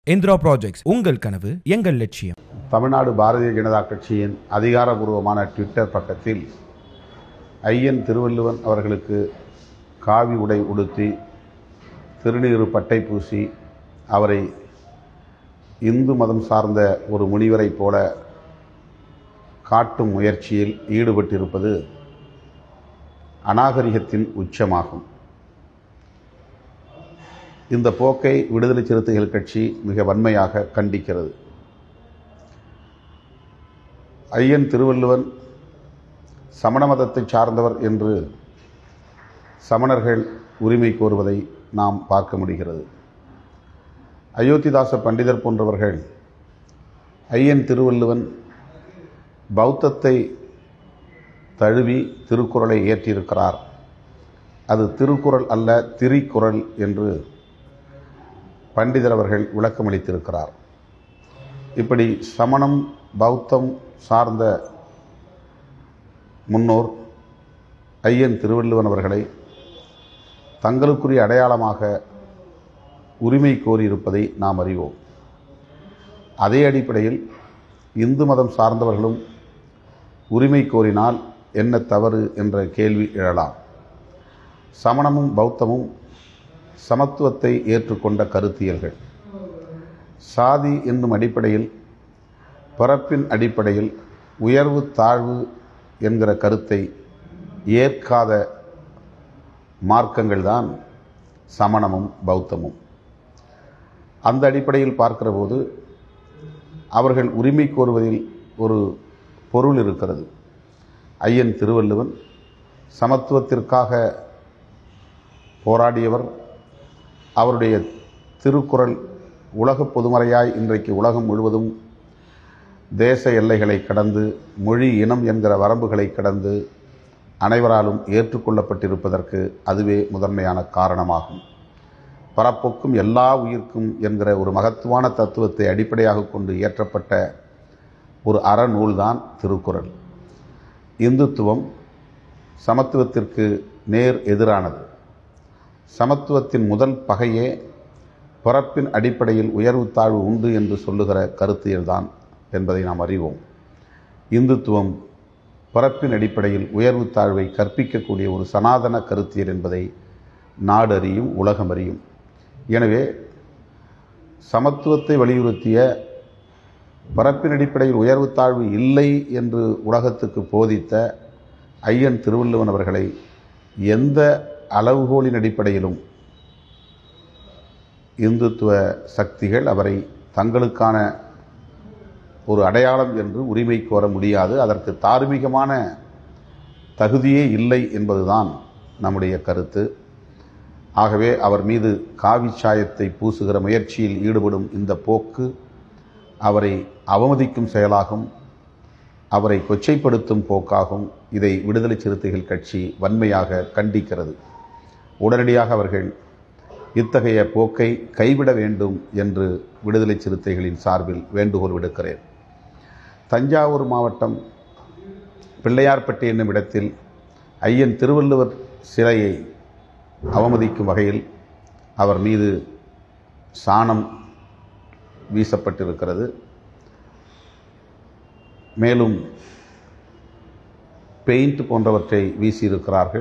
Indira projects உங்கள் கனவு எங்கள் லட்சியம் தமிழ்நாடு பாரதிய ஜனதா கட்சியின் அதிகாரபூர்வமான ட்விட்டர் பக்கத்தில் ஐயன் திருவள்ளுவன் அவர்களுக்கு காவி உடை உடுத்தி திருநீறு பட்டை பூசி அவரை இந்து மதம் சார்ந்த ஒரு முனிவரைப் போல காட்டும் முயற்சியில் ஈடுபட்டிருப்பது அநாகரிகத்தின் உச்சமாகும் இந்த போக்கை விடுதலை சிறுத்தைகள் கட்சி மிக வன்மையாக கண்டிக்கிறது ஐயன் திருவள்ளுவன் சமண மதத்தை சார்ந்தவர் என்று சமணர்கள் உரிமை கோருவதை நாம் பார்க்க முடிகிறது அயோத்திதாச பண்டிதர் போன்றவர்கள் ஐயன் திருவள்ளுவன் பௌத்தத்தை தழுவி திருக்குறளை இயற்றியிருக்கிறார் அது திருக்குறள் அல்ல திரிக்குறள் என்று பண்டிதர் அவர்கள் விளக்கமளித்திருக்கிறார் இப்படி சமணம் பௌத்தம் சார்ந்த முன்னோர் ஐயன் திருவள்ளுவன் அவர்களை தங்களுக்குரிய அடையாளமாக உரிமை கோரியிருப்பதை நாம் அறிவோம் அதே அடிப்படையில் இந்து மதம் சார்ந்தவர்களும் உரிமை கோரினால் என்ன தவறு என்ற கேள்வி எழலாம் சமணமும் பௌத்தமும் சமத்துவத்தை ஏற்றுக்கொண்ட கருத்தியல்கள் சாதி என்னும் அடிப்படையில் பிறப்பின் அடிப்படையில் உயர்வு தாழ்வு என்கிற கருத்தை ஏற்காத மார்க்கங்கள்தான் சமணமும் பௌத்தமும் அந்த அடிப்படையில் பார்க்கிற போது அவர்கள் உரிமை கோருவதில் ஒரு பொருள் இருக்கிறது ஐயன் திருவள்ளுவன் சமத்துவத்திற்காக போராடியவர் அவருடைய திருக்குறள் உலக பொதுமறையாய் இன்றைக்கு உலகம் முழுவதும் தேச எல்லைகளை கடந்து மொழி இனம் என்கிற வரம்புகளை கடந்து அனைவராலும் ஏற்றுக்கொள்ளப்பட்டிருப்பதற்கு அதுவே முதன்மையான காரணமாகும் பரப்போக்கும் எல்லா உயிர்க்கும் என்கிற ஒரு மகத்துவான தத்துவத்தை அடிப்படையாக கொண்டு இயற்றப்பட்ட ஒரு அறநூல்தான் திருக்குறள் இந்துத்துவம் சமத்துவத்திற்கு நேர் எதிரானது சமத்துவத்தின் முதல் பகையே பிறப்பின் அடிப்படையில் உயர்வு தாழ்வு உண்டு என்று சொல்லுகிற கருத்தியல்தான் என்பதை நாம் அறிவோம் இந்துத்துவம் பிறப்பின் அடிப்படையில் உயர்வு தாழ்வை கற்பிக்கக்கூடிய ஒரு சனாதன கருத்தியல் என்பதை நாடு அறியும் உலகம் அறியும் எனவே சமத்துவத்தை வலியுறுத்திய பிறப்பின் அடிப்படையில் உயர்வு தாழ்வு இல்லை என்று உலகத்துக்கு போதித்த ஐயன் திருவள்ளுவன் அவர்களை எந்த அளவுகோலின் அடிப்படையிலும் இந்துத்துவ சக்திகள் அவரை தங்களுக்கான ஒரு அடையாளம் என்று உரிமை கோர முடியாது அதற்கு தார்மீகமான தகுதியே இல்லை என்பதுதான் நம்முடைய கருத்து ஆகவே அவர் மீது காவி சாயத்தை பூசுகிற முயற்சியில் ஈடுபடும் இந்த போக்கு அவரை அவமதிக்கும் செயலாகும் அவரை கொச்சைப்படுத்தும் போக்காகும் இதை விடுதலை சிறுத்தைகள் கட்சி வன்மையாக கண்டிக்கிறது உடனடியாக அவர்கள் இத்தகைய போக்கை கைவிட வேண்டும் என்று விடுதலை சிறுத்தைகளின் சார்பில் வேண்டுகோள் விடுக்கிறேன் தஞ்சாவூர் மாவட்டம் பிள்ளையார்பட்டி என்னும் இடத்தில் ஐயன் திருவள்ளுவர் சிலையை அவமதிக்கும் வகையில் அவர் மீது சாணம் வீசப்பட்டிருக்கிறது மேலும் பெயிண்ட் போன்றவற்றை வீசியிருக்கிறார்கள்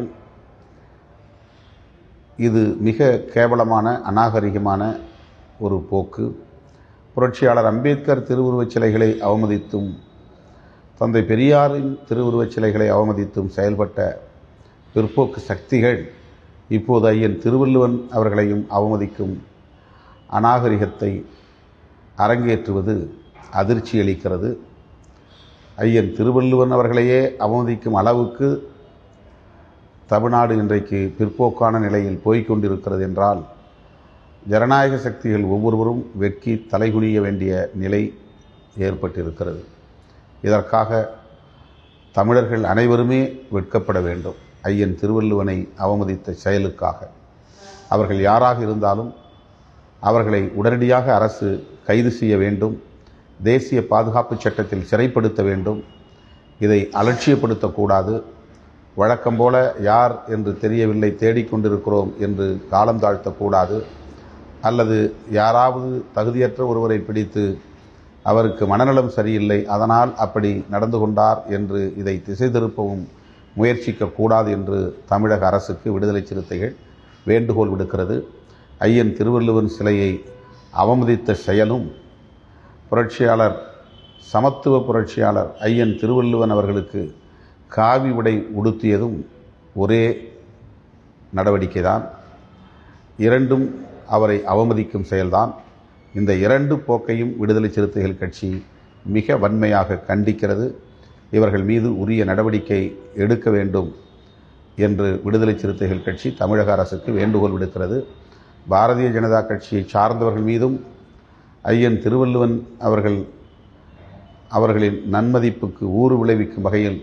இது மிக கேவலமான அநாகரிகமான ஒரு போக்கு புரட்சியாளர் அம்பேத்கர் திருவுருவச் சிலைகளை அவமதித்தும் தந்தை பெரியாரின் திருவுருவச் சிலைகளை அவமதித்தும் செயல்பட்ட பிற்போக்கு சக்திகள் இப்போது ஐயன் திருவள்ளுவன் அவர்களையும் அவமதிக்கும் அநாகரிகத்தை அரங்கேற்றுவது அதிர்ச்சி அளிக்கிறது ஐயன் திருவள்ளுவன் அவர்களையே அவமதிக்கும் அளவுக்கு தமிழ்நாடு இன்றைக்கு பிற்போக்கான நிலையில் போய்கொண்டிருக்கிறது என்றால் ஜனநாயக சக்திகள் ஒவ்வொருவரும் வெட்கி தலைகுனிய வேண்டிய நிலை ஏற்பட்டிருக்கிறது இதற்காக தமிழர்கள் அனைவருமே வெட்கப்பட வேண்டும் ஐயன் திருவள்ளுவனை அவமதித்த செயலுக்காக அவர்கள் யாராக இருந்தாலும் அவர்களை உடனடியாக அரசு கைது செய்ய வேண்டும் தேசிய பாதுகாப்பு சட்டத்தில் சிறைப்படுத்த வேண்டும் இதை அலட்சியப்படுத்தக்கூடாது வழக்கம் போல யார் என்று தெரியவில்லை தேடிக்கொண்டிருக்கிறோம் என்று காலம் தாழ்த்தக்கூடாது அல்லது யாராவது தகுதியற்ற ஒருவரை பிடித்து அவருக்கு மனநலம் சரியில்லை அதனால் அப்படி நடந்து கொண்டார் என்று இதை திசை திருப்பவும் முயற்சிக்கக்கூடாது என்று தமிழக அரசுக்கு விடுதலை சிறுத்தைகள் வேண்டுகோள் விடுக்கிறது ஐயன் திருவள்ளுவன் சிலையை அவமதித்த செயலும் புரட்சியாளர் சமத்துவ புரட்சியாளர் ஐயன் திருவள்ளுவன் அவர்களுக்கு காவி உடை உடுத்தியதும் ஒரே நடவடிக்கைதான் இரண்டும் அவரை அவமதிக்கும் செயல்தான் இந்த இரண்டு போக்கையும் விடுதலை சிறுத்தைகள் கட்சி மிக வன்மையாக கண்டிக்கிறது இவர்கள் மீது உரிய நடவடிக்கை எடுக்க வேண்டும் என்று விடுதலை சிறுத்தைகள் கட்சி தமிழக அரசுக்கு வேண்டுகோள் விடுக்கிறது பாரதிய ஜனதா கட்சியை சார்ந்தவர்கள் மீதும் ஐயன் திருவள்ளுவன் அவர்கள் அவர்களின் நன்மதிப்புக்கு ஊறு விளைவிக்கும் வகையில்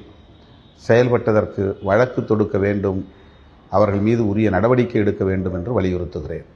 செயல்பட்டதற்கு வழக்கு தொடுக்க வேண்டும் அவர்கள் மீது உரிய நடவடிக்கை எடுக்க வேண்டும் என்று வலியுறுத்துகிறேன்